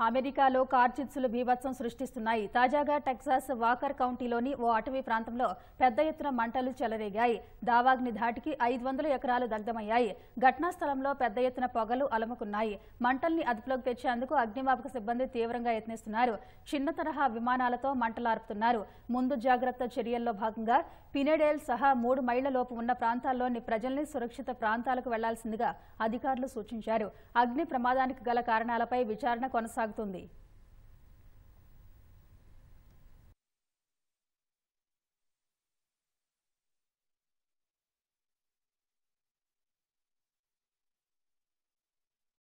అమెరికాలో కార్చిత్సులు బీభత్సం సృష్టిస్తున్నాయి తాజాగా టెక్సాస్ వాకర్ కౌంటీలోని ఓ అటవీ ప్రాంతంలో పెద్ద ఎత్తున మంటలు చెలరేగాయి దావాగ్ని ధాటికి ఐదు వందల ఎకరాలు దగ్ధమయ్యాయి ఘటనా స్థలంలో పెద్ద ఎత్తున పొగలు అలముకున్నాయి మంటల్ని అదుపులోకి తెచ్చేందుకు అగ్నిమాపక సిబ్బంది తీవ్రంగా యత్నిస్తున్నారు చిన్న తరహా విమానాలతో మంటలార్పుతున్నారు ముందు జాగ్రత్త చర్యల్లో భాగంగా పినెడేల్ సహా మూడు మైళ్ల లోపు ఉన్న ప్రాంతాల్లోని ప్రజల్ని సురక్షిత ప్రాంతాలకు వెళ్లాల్సిందిగా అధికారులు సూచించారు అగ్ని ప్రమాదానికి గల కారణాలపై విచారణ కొనసాగుతుంది